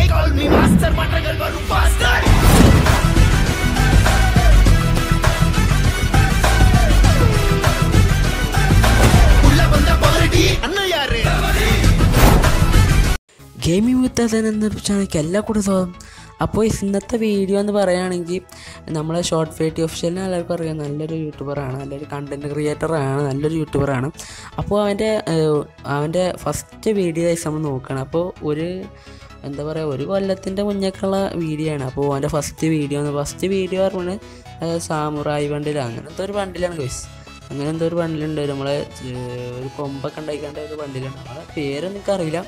call me master மாற்றங்கள் வரும் faster உள்ள வந்த பாரடி அண்ணன் யாரு ഗെയിമിംഗ് വിത്ത് അതൻ എന്നൊരു ചാനലിലേക്ക് എല്ലാ കൂടെ സ്വാഗതം അപ്പോൾ ഇന്നത്തെ വീഡിയോ എന്ന് പറയുകയാണെങ്കിൽ നമ്മളെ ഷോർട്ട് ഫേറ്റി ഒഫീഷ്യലിനെ എല്ലാവർക്കും അറിയാം നല്ലൊരു യൂട്യൂബറാണ് നല്ലൊരു കണ്ടൻറ് ക്രിയേറ്ററാണ് നല്ലൊരു യൂട്യൂബറാണ് അപ്പോൾ അവൻ്റെ ഏഹ്, അവൻ്റെ ഫസ്റ്റ് വീഡിയോ ആയി നമ്മൾ നോക്കുകയാണ് അപ്പോൾ ഒരു എന്താ പറയുക ഒരു കൊല്ലത്തിൻ്റെ മുന്നേക്കുള്ള വീഡിയോ ആണ് അപ്പോൾ അവൻ്റെ ഫസ്റ്റ് വീഡിയോ ഫസ്റ്റ് വീഡിയോ പറഞ്ഞാൽ സാമുറായി ബണ്ടിൽ അങ്ങനത്തെ ഒരു ബണ്ടിലാണ് ഗൈസ് അങ്ങനെ എന്തോ ഒരു ബണ്ടിലുണ്ട് നമ്മളെ ഏഹ്, ഒരു കൊമ്പൊക്കെ ഉണ്ടായിക്കാണ്ട് ഒരു ബണ്ടിലുണ്ട് നമ്മളെ പേരൊന്നും എനിക്കറിയില്ല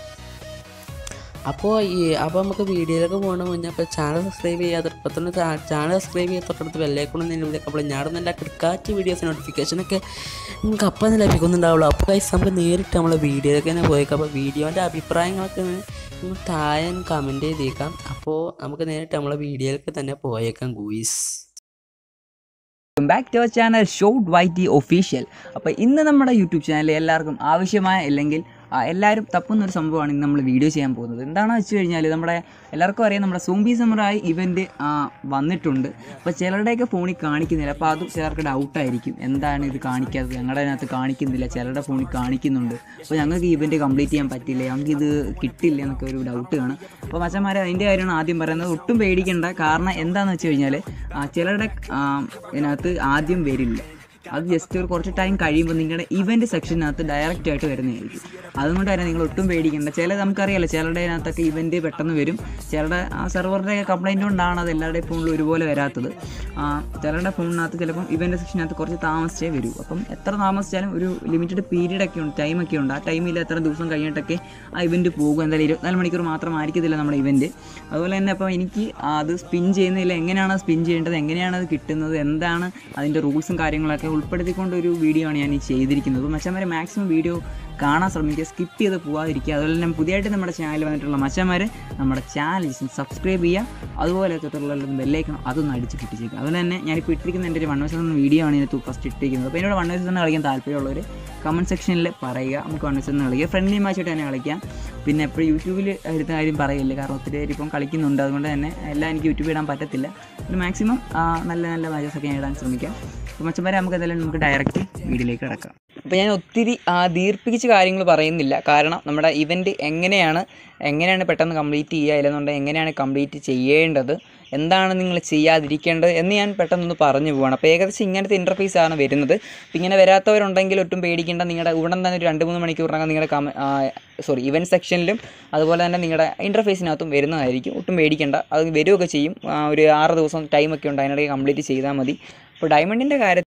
അപ്പോൾ ഈ അപ്പോൾ നമുക്ക് വീഡിയോയിലൊക്കെ പോകണ മുന്നേ അപ്പോൾ ചാനൽ സബ്സ്ക്രൈബ് ചെയ്യാതെ ഇപ്പം തന്നെ ചാനൽ സബ്സ്ക്രൈബ് ചെയ്യാത്ത തൊട്ടടുത്ത് വെല്ലേക്കൊണ്ട് നിലവിലേക്ക് അപ്പോൾ ഞാനും നല്ല കിടക്കാറ്റ് വീഡിയോസ് നോട്ടിഫിക്കേഷനൊക്കെ നിങ്ങൾക്ക് അപ്പം തന്നെ ലഭിക്കുന്നുണ്ടാവുള്ളൂ അപ്പോൾ കൈസ് നമുക്ക് നേരിട്ട് നമ്മളെ വീഡിയോയിലൊക്കെ തന്നെ പോയേക്കാം അപ്പോൾ വീഡിയോൻ്റെ അഭിപ്രായങ്ങളൊക്കെ നിങ്ങൾ താഴെ കമൻറ്റ് ചെയ്തേക്കാം അപ്പോൾ നമുക്ക് നേരിട്ട് നമ്മളെ വീഡിയോയിലൊക്കെ തന്നെ പോയേക്കാം guys welcome back to our channel shot Y T official അപ്പോൾ ഇന്ന് നമ്മുടെ യൂട്യൂബ് ചാനലിൽ എല്ലാവർക്കും ആവശ്യമായ അല്ലെങ്കിൽ ആ, എല്ലാവരും തപ്പുന്ന ഒരു സംഭവമാണ് ഇന്ന് നമ്മൾ വീഡിയോ ചെയ്യാൻ പോകുന്നത് എന്താണെന്ന് വെച്ച് കഴിഞ്ഞാൽ നമ്മുടെ എല്ലാവർക്കും അറിയാം നമ്മുടെ സൂംബി സമറായി ഇവൻറ്റ് വന്നിട്ടുണ്ട് അപ്പോൾ ചിലരുടെയൊക്കെ ഫോണിൽ കാണിക്കുന്നില്ല അപ്പോൾ അതും ചിലർക്ക് ഡൗട്ടായിരിക്കും എന്താണ് ഇത് കാണിക്കാത്തത് ഞങ്ങളുടെ അതിനകത്ത് കാണിക്കുന്നില്ല ചിലരുടെ ഫോണിൽ കാണിക്കുന്നുണ്ട് അപ്പോൾ ഞങ്ങൾക്ക് ഈ ഇവൻറ്റ് കംപ്ലീറ്റ് ചെയ്യാൻ പറ്റില്ല ഞങ്ങൾക്ക് ഇത് കിട്ടില്ല എന്നൊക്കെ ഒരു ഡൗട്ട് കാണും അപ്പോൾ മച്ചന്മാരെ അതിൻ്റെ കാര്യമാണ് ആദ്യം പറയുന്നത് ഒട്ടും പേടിക്കേണ്ട കാരണം എന്താണെന്ന് വെച്ച് കഴിഞ്ഞാൽ ചിലരുടെ ആ, ഇതിനകത്ത് ആദ്യം വരില്ല അത് ജസ്റ്റ് ഒരു കുറച്ച് ടൈം കഴിയുമ്പോൾ നിങ്ങളുടെ ഇവൻറ്റ് സെക്ഷനകത്ത് ഡയറക്റ്റ് ആയിട്ട് വരുന്നതായിരിക്കും അതുകൊണ്ട് തന്നെ നിങ്ങൾ ഒട്ടും പേടിക്കേണ്ട ചില നമുക്കറിയാലോ ചിലരുടെ അതിനകത്തൊക്കെ ഇവൻറ്റ് പെട്ടെന്ന് വരും ചിലരുടെ ആ സെർവറിൻ്റെ കംപ്ലൈൻറ്റ് കൊണ്ടാണ് അത് എല്ലാവരുടെയും ഫോണിൽ ഒരുപോലെ വരാത്തത് ആ, ചിലരുടെ ഫോണിനകത്ത് ചിലപ്പം ഇവൻറ്റ് സെക്ഷനകത്ത് കുറച്ച് താമസിച്ചേ വരൂ അപ്പം എത്ര താമസിച്ചാലും ഒരു ലിമിറ്റഡ് പീരീഡ് ഒക്കെ ഉണ്ട് ടൈമൊക്കെ ഉണ്ട് ആ ടൈമിൽ എത്ര ദിവസം കഴിഞ്ഞിട്ടൊക്കെ ആ ഇവൻറ്റ് പോകും എന്തായാലും ഇരുപത്തിനാല് മണിക്കൂർ മാത്രമായിരിക്കത്തില്ല നമ്മുടെ ഇവൻറ്റ് അതുപോലെ തന്നെ അപ്പോൾ എനിക്ക് അത് സ്പിൻ ചെയ്യുന്നതിൽ എങ്ങനെയാണ് സ്പിൻ ചെയ്യേണ്ടത് എങ്ങനെയാണ് അത് കിട്ടുന്നത് എന്താണ് അതിൻ്റെ റൂൾസും കാര്യങ്ങളൊക്കെ ഉൾപ്പെടുത്തിക്കൊണ്ട് ഒരു വീഡിയോ ആണ് ഞാൻ ഈ ചെയ്തിരിക്കുന്നത് മച്ചന്മാരെ മാക്സിമം വീഡിയോ കാണാൻ ശ്രമിക്കുക സ്കിപ്പ് ചെയ്ത് പോകാതിരിക്കുക അതുപോലെ തന്നെ പുതിയതായിട്ട് നമ്മുടെ ചാനൽ വന്നിട്ടുള്ള മച്ചന്മാർ നമ്മുടെ ചാനൽ സബ്സ്ക്രൈബ് ചെയ്യുക അതുപോലെ തൊട്ടുള്ള ബെല്ലൈക്കണം അതൊന്ന് അടിച്ച് പൊട്ടിച്ചേക്കുക അതുപോലെ തന്നെ ഞാനിപ്പോൾ ഇട്ടിരിക്കുന്ന എൻ്റെ ഒരു വൺ വേഴ്സ് എന്ന വീഡിയോ ആണ് ഇതിനകത്ത് ഫസ്റ്റ് ഇട്ടിരിക്കുന്നത് അപ്പോൾ എന്നോട് വൺ വേഴ്സ് തന്നെ കളിക്കാൻ താല്പര്യമുള്ളവർ കമൻറ്റ് സെക്ഷനിൽ പറയുക നമുക്ക് വൺ വേഴ്സ് തന്നെ കളിക്കുക ഫ്രണ്ട്ലി മാച്ചായിട്ട് തന്നെ കളിക്കാം പിന്നെ എപ്പോഴും യൂട്യൂബിൽ എടുത്ത കാര്യം പറയില്ല കാരണം ഒത്തിരി പേര് ഇപ്പം കളിക്കുന്നുണ്ട് അതുകൊണ്ട് തന്നെ എല്ലാം എനിക്ക് യൂട്യൂബിൽ ഇടാൻ പറ്റത്തില്ല ഒരു മാക്സിമം നല്ല നല്ല മാച്ചസ് ഒക്കെ ഞാൻ ഇടാൻ ശ്രമിക്കാം അപ്പോൾ മച്ചന്മാരെ നമുക്ക് എന്തായാലും നമുക്ക് ഡയറക്റ്റ് വീഡിയോയിലേക്ക് കിടക്കാം അപ്പോൾ ഞാൻ ഒത്തിരി ആ, ദീർഘിപ്പിച്ച് കാര്യങ്ങൾ പറയുന്നില്ല കാരണം നമ്മുടെ ഇവൻറ്റ് എങ്ങനെയാണ് എങ്ങനെയാണ് പെട്ടെന്ന് കംപ്ലീറ്റ് ചെയ്യുക ഇല്ലെന്നുണ്ടെങ്കിൽ എങ്ങനെയാണ് കംപ്ലീറ്റ് ചെയ്യേണ്ടത് എന്താണ് നിങ്ങൾ ചെയ്യാതിരിക്കേണ്ടത് എന്ന് ഞാൻ പെട്ടെന്നൊന്ന് പറഞ്ഞു പോവാണ് അപ്പോൾ ഏകദേശം ഇങ്ങനത്തെ ഇൻ്റർഫേസ് ആണ് വരുന്നത് അപ്പോൾ ഇങ്ങനെ വരാത്തവരുണ്ടെങ്കിൽ ഒട്ടും പേടിക്കേണ്ട നിങ്ങളുടെ ഉടൻ തന്നെ ഒരു രണ്ട് മൂന്ന് മണിക്കൂറിനകം നിങ്ങളുടെ കമ സോറി ഇവൻറ്റ് സെക്ഷനിലും അതുപോലെ തന്നെ നിങ്ങളുടെ ഇൻ്റർഫേസിനകത്തും വരുന്നതായിരിക്കും ഒട്ടും പേടിക്കേണ്ട അത് വരികയൊക്കെ ചെയ്യും ആ, ഒരു ആറ് ദിവസം ടൈമൊക്കെ ഉണ്ട് അതിനിടയിൽ കംപ്ലീറ്റ് ചെയ്താൽ മതി അപ്പോൾ ഡയമണ്ടിൻ്റെ കാര്യത്തിൽ